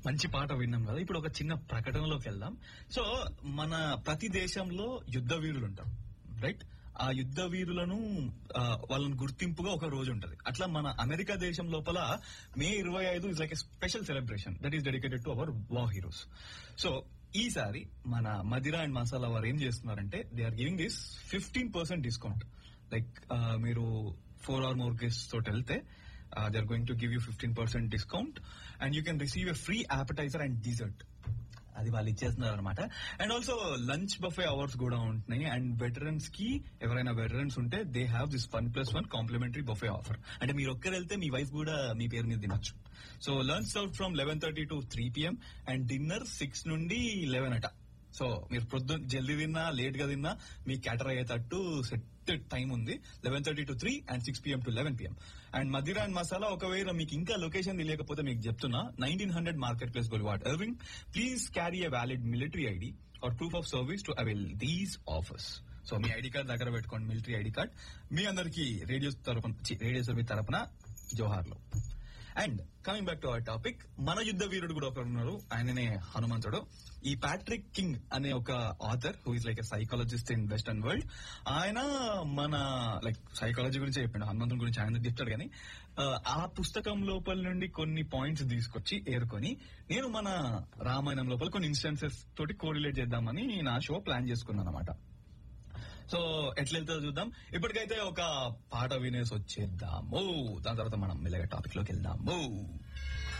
మంచి పాట విన్నాం కదా ఇప్పుడు ఒక చిన్న ప్రకటనలోకి వెళ్దాం సో మన ప్రతి దేశంలో యుద్ధ వీరులు ఉంటారు రైట్ ఆ యుద్ధ వీరులను ఆ, వాళ్ళని గుర్తింపుగా ఒక రోజు ఉంటది అట్లా మన అమెరికా దేశం లోపల మే ఇరవై ఐదు is like a special celebration that is dedicated to our వా హీరోస్ సో ఈసారి మన మదిరా అండ్ మసాలా వారు ఏం చేస్తున్నారంటే they are giving this fifteen percent discount like మీరు ఫోర్ ఆర్ మోర్ గెస్ట్ తోటి వెళ్తే they are going to give you fifteen percent discount and you can receive a free appetizer and dessert అది వాళ్ళు ఇచ్చేస్తున్నారు అనమాట and also lunch buffet hours కూడా ఉంటున్నాయి and veterans కి ఎవరైనా వెటరన్స్ ఉంటే they have this one plus one complimentary buffet offer అంటే మీరు ఒక్కరు వెళ్తే మీ వైఫ్ కూడా మీ పేరు మీద తినొచ్చు so lunch serve from eleven thirty to three PM and dinner six నుండి లెవెన్ అట సో మీరు పొద్దున్న జల్దీ తిన్నా లేట్ గా తిన్నా మీ క్యాటర్ అయ్యేటట్టు సెట్ టైం ఉంది eleven thirty to three and six PM to eleven PM and Madira and Masala ఒకవేళ మీకు ఇంకా లొకేషన్ తెలియకపోతే మీకు చెప్తున్నా nineteen hundred market place boulevard Irving please carry a valid military ID or proof of service to avail these offers so మీ ID card దగ్గర పెట్టుకోండి military ID card మీ అందరికి రేడియో తరపున ఛీ, రేడియో సర్వీస్ తరపున జోహార్లో and coming back to our topic మన యుద్ధ వీరుడు కూడా ఒకరు ఉన్నారు ఆయననే హనుమంతుడు ఈ ప్యాట్రిక్ కింగ్ అనే ఒక author who is like a psychologist in western world ఆయన మన లైక్ సైకాలజీ గురించి చెప్పాడు హనుమంతుడి గురించి ఆయన చెప్తాడు కానీ ఆ, ఆ పుస్తకం లోపల నుండి కొన్ని పాయింట్స్ తీసుకొచ్చి ఏరుకొని నేను మన రామాయణం లోపల కొన్ని ఇన్స్టెన్సెస్ తోటి కోరిలేట్ చేద్దామని నా షో ప్లాన్ చేసుకున్నాను అనమాట సో ఎట్లా వెళ్తుందో చూద్దాం ఇప్పటికైతే ఒక పాట వినేసి వచ్చేద్దాము దాని తర్వాత మనం మెల్లగా టాపిక్ లోకి వెళ్దాము